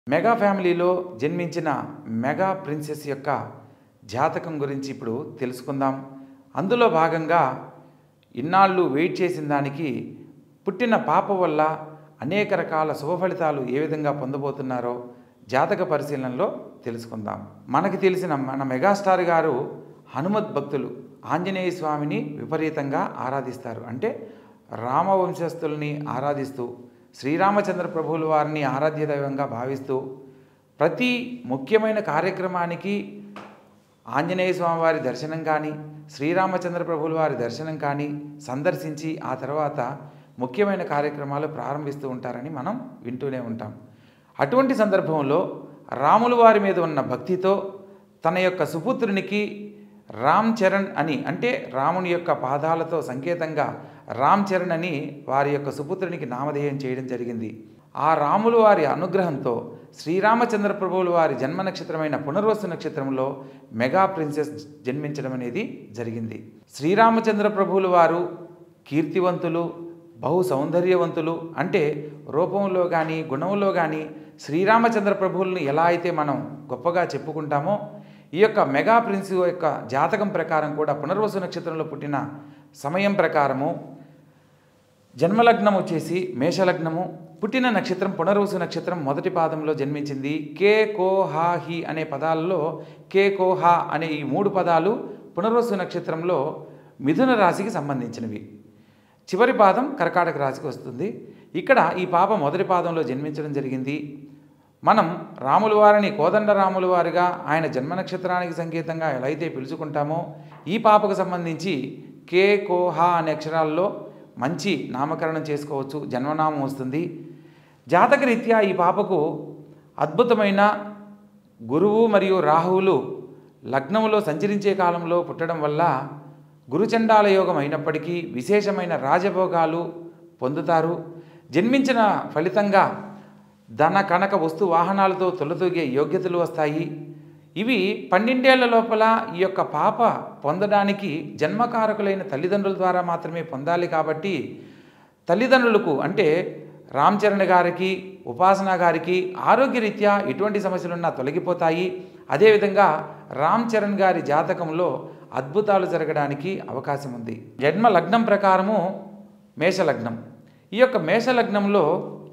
Mega ఫ్యామిలీలో జన్మించిన mega princess యొక్క జాతకం గురించి ఇప్పుడు తెలుసుకుందాం అందులో భాగంగా ఇన్నాళ్ళు వెయిట్ చేసిన దానికి పుట్టిన పాప వల్ల అనేక రకాల శుభ ఫలితాలు ఏ విధంగా పొందబోతున్నారో జాతక పరిశీలనలో తెలుసుకుందాం మనకి తెలిసిన మన మెగాస్టార్ గారు హనుమత్ భక్తులు ఆంజనేయ స్వామిని విపరీతంగా ఆరాధిస్తారు అంటే రామవంశస్థుల్ని ఆరాధిస్తూ శ్రీరామచంద్ర ప్రభువుల వారిని ఆరాధ్య దైవంగా భావిస్తూ ప్రతి ముఖ్యమైన కార్యక్రమానికి ఆంజనేయ స్వామి వారి దర్శనం కానీ శ్రీరామచంద్ర ప్రభుల వారి దర్శనం కానీ సందర్శించి ఆ తర్వాత ముఖ్యమైన కార్యక్రమాలు ప్రారంభిస్తూ ఉంటారని మనం వింటూనే ఉంటాం అటువంటి సందర్భంలో రాముల వారి మీద ఉన్న భక్తితో తన యొక్క సుపుత్రునికి రామ్ చరణ్ అని అంటే రాముని యొక్క పాదాలతో సంకేతంగా రామ్ చరణ్ అని వారి యొక్క సుపుత్రునికి నామధేయం చేయడం జరిగింది ఆ రాములు వారి అనుగ్రహంతో శ్రీరామచంద్ర ప్రభువుల వారి జన్మ నక్షత్రమైన పునర్వసు నక్షత్రంలో మెగా ప్రిన్సెస్ జన్మించడం అనేది జరిగింది శ్రీరామచంద్ర ప్రభువుల వారు కీర్తివంతులు బహు సౌందర్యవంతులు అంటే రూపంలో కానీ గుణంలో కానీ శ్రీరామచంద్ర ప్రభువులను ఎలా అయితే మనం గొప్పగా చెప్పుకుంటామో ఈ యొక్క మెగా ప్రిన్స్ యొక్క జాతకం ప్రకారం కూడా పునర్వసు నక్షత్రంలో పుట్టిన సమయం ప్రకారము జన్మలగ్నం వచ్చేసి మేషలగ్నము పుట్టిన నక్షత్రం పునర్వసు నక్షత్రం మొదటి పాదంలో జన్మించింది కే కో హా హి అనే పదాలలో కే కో హా అనే ఈ మూడు పదాలు పునర్వసు నక్షత్రంలో మిథున రాశికి సంబంధించినవి చివరి పాదం కర్కాటక రాశికి వస్తుంది ఇక్కడ ఈ పాప మొదటి పాదంలో జన్మించడం జరిగింది మనం రాముల వారిని కోదండ రాముల వారిగా ఆయన జన్మ నక్షత్రానికి సంకేతంగా ఎలా అయితే పిలుచుకుంటామో ఈ పాపకు సంబంధించి కే కో హా అనే అక్షరాల్లో మంచి నామకరణం చేసుకోవచ్చు జన్మనామం వస్తుంది జాతకరీత్యా ఈ పాపకు అద్భుతమైన గురువు మరియు రాహువులు లగ్నములో సంచరించే కాలంలో పుట్టడం వల్ల గురుచండాల యోగం అయినప్పటికీ విశేషమైన రాజభోగాలు పొందుతారు జన్మించిన ఫలితంగా ధన కనక వస్తు వాహనాలతో తొలతూగే యోగ్యతలు వస్తాయి ఇవి పన్నెండేళ్ల లోపల ఈ యొక్క పాప పొందడానికి జన్మకారకులైన తల్లిదండ్రుల ద్వారా మాత్రమే పొందాలి కాబట్టి తల్లిదండ్రులకు అంటే రామ్ చరణ్ గారికి ఉపాసన గారికి ఆరోగ్యరీత్యా ఎటువంటి సమస్యలున్నా తొలగిపోతాయి అదేవిధంగా రామ్ చరణ్ గారి జాతకంలో అద్భుతాలు జరగడానికి అవకాశం ఉంది జన్మ లగ్నం ప్రకారము మేషలగ్నం ఈ యొక్క మేషలగ్నంలో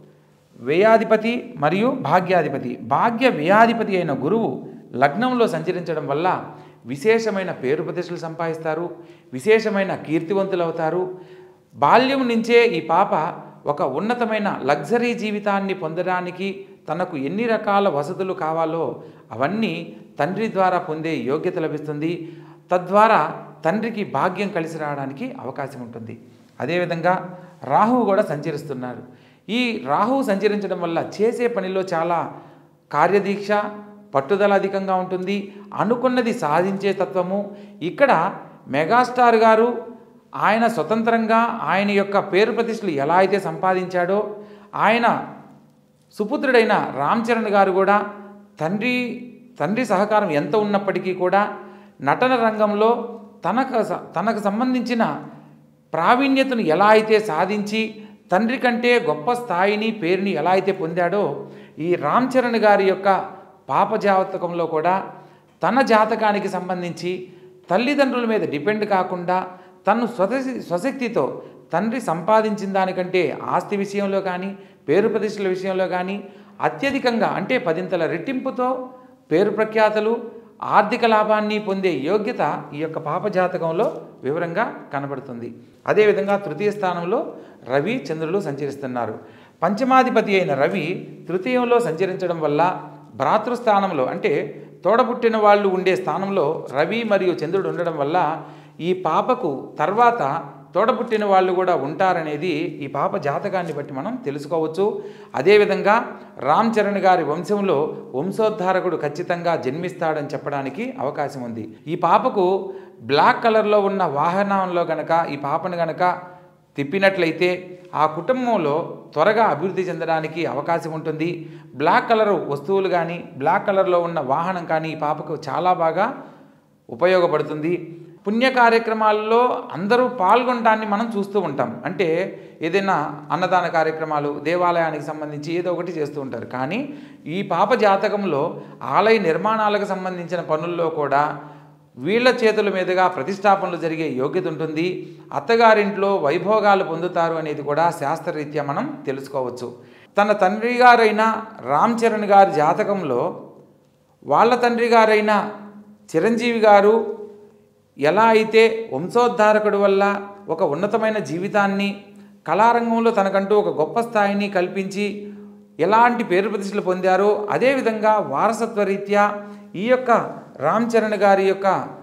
వ్యయాధిపతి మరియు భాగ్యాధిపతి భాగ్య వ్యయాధిపతి అయిన గురువు లగ్నంలో సంచరించడం వల్ల విశేషమైన పేరు ప్రతిష్టలు సంపాదిస్తారు విశేషమైన కీర్తివంతులు అవుతారు బాల్యం నుంచే ఈ పాప ఒక ఉన్నతమైన లగ్జరీ జీవితాన్ని పొందడానికి తనకు ఎన్ని రకాల వసతులు కావాలో అవన్నీ తండ్రి ద్వారా పొందే యోగ్యత లభిస్తుంది తద్వారా తండ్రికి భాగ్యం కలిసి రావడానికి అవకాశం ఉంటుంది అదేవిధంగా రాహువు కూడా సంచరిస్తున్నారు ఈ రాహువు సంచరించడం వల్ల చేసే పనిలో చాలా కార్యదీక్ష పట్టుదల అధికంగా ఉంటుంది అనుకున్నది సాధించే తత్వము ఇక్కడ మెగాస్టార్ గారు ఆయన స్వతంత్రంగా ఆయన యొక్క పేరు ప్రతిష్టలు ఎలా అయితే సంపాదించాడో ఆయన సుపుత్రుడైన రామ్ చరణ్ గారు కూడా తండ్రి తండ్రి సహకారం ఎంత ఉన్నప్పటికీ కూడా నటన రంగంలో తనకు స- తనకు సంబంధించిన ప్రావీణ్యతను ఎలా అయితే సాధించి తండ్రి కంటే గొప్ప స్థాయిని పేరుని ఎలా అయితే పొందాడో ఈ రామ్ చరణ్ గారి యొక్క పాప జాతకంలో కూడా తన జాతకానికి సంబంధించి తల్లిదండ్రుల మీద డిపెండ్ కాకుండా తను స్వశ స్వశక్తితో తండ్రి సంపాదించిన దానికంటే ఆస్తి విషయంలో కానీ పేరు ప్రతిష్టల విషయంలో కానీ అత్యధికంగా అంటే పదింతల రెట్టింపుతో పేరు ప్రఖ్యాతలు ఆర్థిక లాభాన్ని పొందే యోగ్యత ఈ యొక్క పాప జాతకంలో వివరంగా కనబడుతుంది అదేవిధంగా తృతీయ స్థానంలో రవి చంద్రులు సంచరిస్తున్నారు పంచమాధిపతి అయిన రవి తృతీయంలో సంచరించడం వల్ల భ్రాతృస్థానంలో అంటే తోడబుట్టిన వాళ్ళు ఉండే స్థానంలో రవి మరియు చంద్రుడు ఉండడం వల్ల ఈ పాపకు తర్వాత తోడబుట్టిన వాళ్ళు కూడా ఉంటారనేది ఈ పాప జాతకాన్ని బట్టి మనం తెలుసుకోవచ్చు అదేవిధంగా రామ్ చరణ్ గారి వంశంలో వంశోద్ధారకుడు ఖచ్చితంగా జన్మిస్తాడని చెప్పడానికి అవకాశం ఉంది ఈ పాపకు బ్లాక్ కలర్లో ఉన్న వాహనంలో గనక ఈ పాపను గనక తిప్పినట్లయితే ఆ కుటుంబంలో త్వరగా అభివృద్ధి చెందడానికి అవకాశం ఉంటుంది బ్లాక్ కలర్ వస్తువులు కానీ బ్లాక్ కలర్లో ఉన్న వాహనం కానీ ఈ పాపకు చాలా బాగా ఉపయోగపడుతుంది పుణ్య కార్యక్రమాల్లో అందరూ పాల్గొనడాన్ని మనం చూస్తూ ఉంటాం అంటే ఏదైనా అన్నదాన కార్యక్రమాలు దేవాలయానికి సంబంధించి ఏదో ఒకటి చేస్తూ ఉంటారు కానీ ఈ పాప జాతకంలో ఆలయ నిర్మాణాలకు సంబంధించిన పనుల్లో కూడా వీళ్ళ చేతుల మీదుగా ప్రతిష్టాపనలు జరిగే యోగ్యత ఉంటుంది అత్తగారింట్లో వైభోగాలు పొందుతారు అనేది కూడా శాస్త్రరీత్యా మనం తెలుసుకోవచ్చు తన తండ్రి గారైన రామ్ చరణ్ గారి జాతకంలో వాళ్ళ తండ్రి గారైన చిరంజీవి గారు ఎలా అయితే వంశోద్ధారకుడు వల్ల ఒక ఉన్నతమైన జీవితాన్ని కళారంగంలో తనకంటూ ఒక గొప్ప స్థాయిని కల్పించి ఎలాంటి పేరు ప్రతిష్టలు పొందారో అదేవిధంగా వారసత్వ రీత్యా ఈ యొక్క రామ్ చరణ్ గారి యొక్క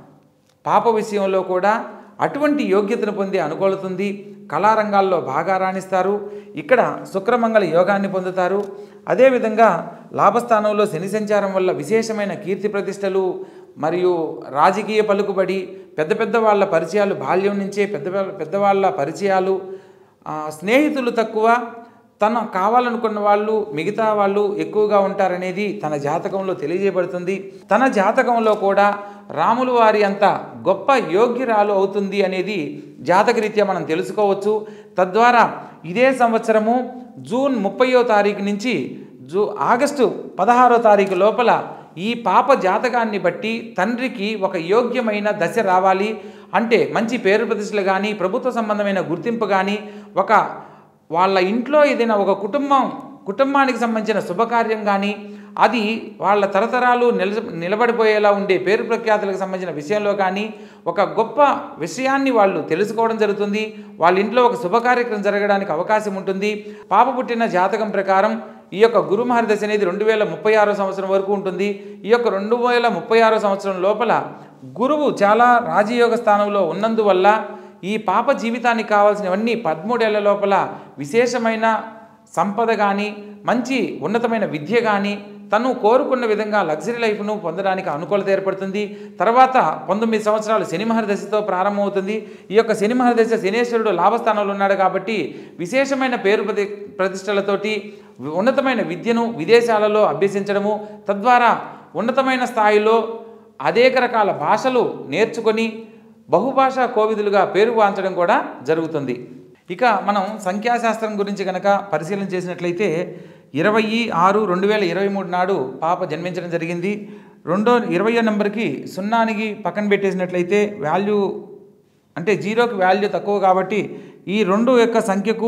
పాప విషయంలో కూడా అటువంటి యోగ్యతను పొందే అనుకూలతుంది కళారంగాల్లో బాగా రాణిస్తారు ఇక్కడ శుక్రమంగళ యోగాన్ని పొందుతారు అదేవిధంగా లాభస్థానంలో శని సంచారం వల్ల విశేషమైన కీర్తి ప్రతిష్టలు మరియు రాజకీయ పలుకుబడి పెద్ద పెద్ద వాళ్ళ పరిచయాలు బాల్యం నుంచే పెద్ద పెద్దవాళ్ళ పరిచయాలు ఆ, స్నేహితులు తక్కువ తన కావాలనుకున్న వాళ్ళు మిగతా వాళ్ళు ఎక్కువగా ఉంటారనేది తన జాతకంలో తెలియజేయబడుతుంది తన జాతకంలో కూడా రాములు వారి అంత గొప్ప యోగ్యురాలు అవుతుంది అనేది జాతకరీత్యా మనం తెలుసుకోవచ్చు తద్వారా ఇదే సంవత్సరము జూన్ ముప్పయో తారీఖు నుంచి జూ ఆగస్టు పదహారో తారీఖు లోపల ఈ పాప జాతకాన్ని బట్టి తండ్రికి ఒక యోగ్యమైన దశ రావాలి అంటే మంచి పేరు ప్రతిష్టలు కానీ ప్రభుత్వ సంబంధమైన గుర్తింపు కానీ ఒక వాళ్ళ ఇంట్లో ఏదైనా ఒక కుటుంబం కుటుంబానికి సంబంధించిన శుభకార్యం కానీ అది వాళ్ళ తరతరాలు నిల నిలబడిపోయేలా ఉండే పేరు ప్రఖ్యాతులకు సంబంధించిన విషయంలో కానీ ఒక గొప్ప విషయాన్ని వాళ్ళు తెలుసుకోవడం జరుగుతుంది వాళ్ళ ఇంట్లో ఒక శుభకార్యక్రమం జరగడానికి అవకాశం ఉంటుంది పాప పుట్టిన జాతకం ప్రకారం ఈ యొక్క గురు మహర్దశ అనేది రెండు వేల ముప్పై ఆరో సంవత్సరం వరకు ఉంటుంది ఈ యొక్క రెండు వేల ముప్పై ఆరో సంవత్సరం లోపల గురువు చాలా రాజయోగ స్థానంలో ఉన్నందువల్ల ఈ పాప జీవితానికి కావాల్సినవన్నీ పదమూడేళ్ల లోపల విశేషమైన సంపద కానీ మంచి ఉన్నతమైన విద్య కానీ తను కోరుకున్న విధంగా లగ్జరీ లైఫ్ను పొందడానికి అనుకూలత ఏర్పడుతుంది తర్వాత పంతొమ్మిది సంవత్సరాలు శని మహర్దశతో ప్రారంభమవుతుంది ఈ యొక్క శని మహర్దశ శనేశ్వరుడు లాభస్థానంలో ఉన్నాడు కాబట్టి విశేషమైన పేరు ప్రతి ప్రతిష్టలతోటి ఉన్నతమైన విద్యను విదేశాలలో అభ్యసించడము తద్వారా ఉన్నతమైన స్థాయిలో అనేక రకాల భాషలు నేర్చుకొని బహుభాషా కోవిదులుగా పేరు వాంచడం కూడా జరుగుతుంది ఇక మనం సంఖ్యాశాస్త్రం గురించి కనుక పరిశీలన చేసినట్లయితే ఇరవై ఆరు రెండు వేల ఇరవై మూడు నాడు పాప జన్మించడం జరిగింది రెండో ఇరవయో నెంబర్కి సున్నానికి పక్కన పెట్టేసినట్లయితే వాల్యూ అంటే జీరోకి వాల్యూ తక్కువ కాబట్టి ఈ రెండు యొక్క సంఖ్యకు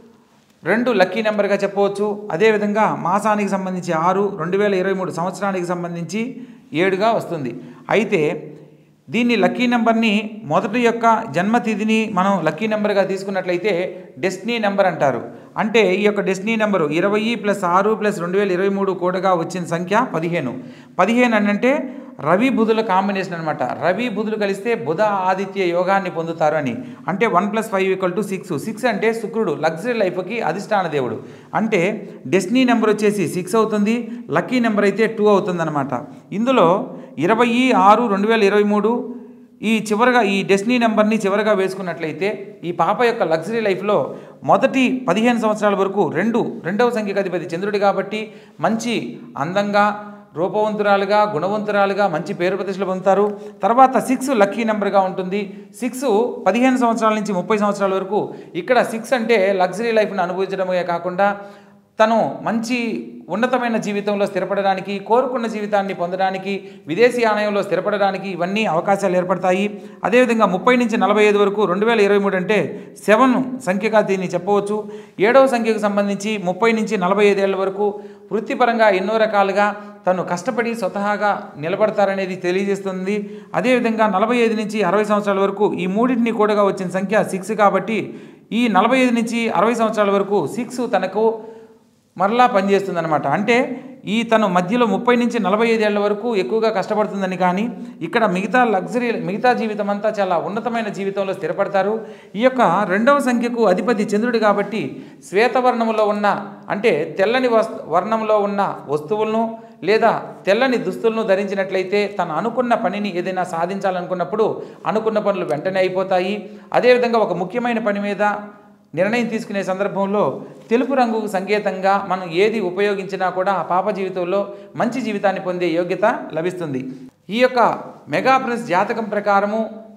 రెండు లక్కీ నెంబర్గా చెప్పవచ్చు అదేవిధంగా మాసానికి సంబంధించి ఆరు రెండు వేల ఇరవై మూడు సంవత్సరానికి సంబంధించి ఏడుగా వస్తుంది అయితే దీన్ని లక్కీ నెంబర్ని మొదటి యొక్క జన్మతిథిని మనం లక్కీ నెంబర్గా తీసుకున్నట్లయితే డెస్టినీ నెంబర్ అంటారు అంటే ఈ యొక్క డెస్టినీ నెంబరు ఇరవై ప్లస్ ఆరు ప్లస్ రెండు వేల ఇరవై మూడు కూడగా వచ్చిన సంఖ్య పదిహేను పదిహేను అని అంటే రవి బుధుల కాంబినేషన్ అనమాట రవి బుధులు కలిస్తే బుధ ఆదిత్య యోగాన్ని పొందుతారు అని అంటే one plus five equal to six six అంటే శుక్రుడు లగ్జరీ లైఫ్కి అధిష్టాన దేవుడు అంటే డెస్టినీ నెంబర్ వచ్చేసి సిక్స్ అవుతుంది లక్కీ నెంబర్ అయితే టూ అవుతుందన్నమాట ఇందులో ఇరవై ఆరు రెండు వేల ఇరవై మూడు ఈ చివరగా ఈ డెస్టినీ నెంబర్ని చివరగా వేసుకున్నట్లయితే ఈ పాప యొక్క లగ్జరీ లైఫ్లో మొదటి పదిహేను సంవత్సరాల వరకు రెండు రెండవ సంఖ్యకు అధిపతి చంద్రుడు కాబట్టి మంచి అందంగా రూపవంతురాలుగా గుణవంతురాలుగా మంచి పేరు ప్రతిష్టలు పొందుతారు తర్వాత సిక్స్ లక్కీ నెంబర్గా ఉంటుంది సిక్స్ పదిహేను సంవత్సరాల నుంచి ముప్పై సంవత్సరాల వరకు ఇక్కడ సిక్స్ అంటే లగ్జరీ లైఫ్ను అనుభవించడమే కాకుండా తను మంచి ఉన్నతమైన జీవితంలో స్థిరపడడానికి కోరుకున్న జీవితాన్ని పొందడానికి విదేశీ ఆలయంలో స్థిరపడడానికి ఇవన్నీ అవకాశాలు ఏర్పడతాయి అదేవిధంగా ముప్పై నుంచి నలభై ఐదు వరకు రెండు వేల ఇరవై మూడు అంటే సెవెన్ సంఖ్యగా దీన్ని చెప్పవచ్చు ఏడవ సంఖ్యకు సంబంధించి ముప్పై నుంచి నలభై ఐదేళ్ల వరకు వృత్తిపరంగా ఎన్నో రకాలుగా తను కష్టపడి స్వతహాగా నిలబడతారనేది తెలియజేస్తుంది అదేవిధంగా నలభై ఐదు నుంచి అరవై సంవత్సరాల వరకు ఈ మూడింటిని కూడగా వచ్చిన సంఖ్య సిక్స్ కాబట్టి ఈ నలభై ఐదు నుంచి అరవై సంవత్సరాల వరకు సిక్స్ తనకు మరలా పనిచేస్తుందన్నమాట అంటే ఈ తను మధ్యలో ముప్పై నుంచి నలభై ఐదేళ్ల వరకు ఎక్కువగా కష్టపడుతుందని కానీ ఇక్కడ మిగతా లగ్జరీ మిగతా జీవితం అంతా చాలా ఉన్నతమైన జీవితంలో స్థిరపడతారు ఈ యొక్క రెండవ సంఖ్యకు అధిపతి చంద్రుడు కాబట్టి శ్వేతవర్ణంలో ఉన్న అంటే తెల్లని వస్ వర్ణంలో ఉన్న వస్తువులను లేదా తెల్లని దుస్తులను ధరించినట్లయితే తను అనుకున్న పనిని ఏదైనా సాధించాలనుకున్నప్పుడు అనుకున్న పనులు వెంటనే అయిపోతాయి అదేవిధంగా ఒక ముఖ్యమైన పని మీద నిర్ణయం తీసుకునే సందర్భంలో తెలుపు రంగు సంకేతంగా మనం ఏది ఉపయోగించినా కూడా ఆ పాప జీవితంలో మంచి జీవితాన్ని పొందే యోగ్యత లభిస్తుంది ఈ యొక్క మెగా ప్రిన్స్ జాతకం ప్రకారము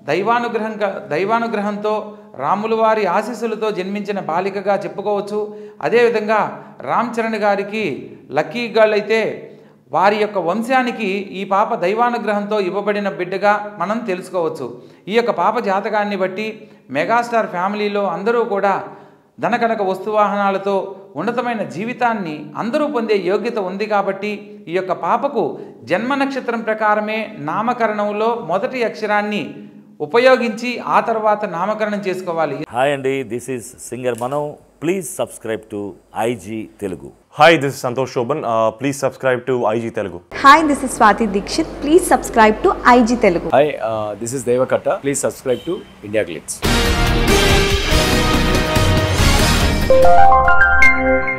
దైవానుగ్రహంగా దైవానుగ్రహంతో రాముల వారి ఆశీస్సులతో జన్మించిన బాలికగా చెప్పుకోవచ్చు అదేవిధంగా రామ్ చరణ్ గారికి లక్కీ గర్ల్ అయితే వారి యొక్క వంశానికి ఈ పాప దైవానుగ్రహంతో ఇవ్వబడిన బిడ్డగా మనం తెలుసుకోవచ్చు ఈ యొక్క పాప జాతకాన్ని బట్టి మెగాస్టార్ ఫ్యామిలీలో అందరూ కూడా ధనకనక వస్తువాహనాలతో ఉన్నతమైన జీవితాన్ని అందరూ పొందే యోగ్యత ఉంది కాబట్టి ఈ యొక్క పాపకు జన్మ నక్షత్రం ప్రకారమే నామకరణంలో మొదటి అక్షరాన్ని ఉపయోగించి ఆ తర్వాత నామకరణం చేసుకోవాలి హాయ్ అండి దిస్ ఈస్ సింగర్ మనం please subscribe to IG Telugu Hi, this is Santosh Shoban. Uh, please subscribe to IG Telugu. Hi this is Swathi Dikshit please subscribe to IG Telugu hi this is Deva Katta please subscribe to India glitz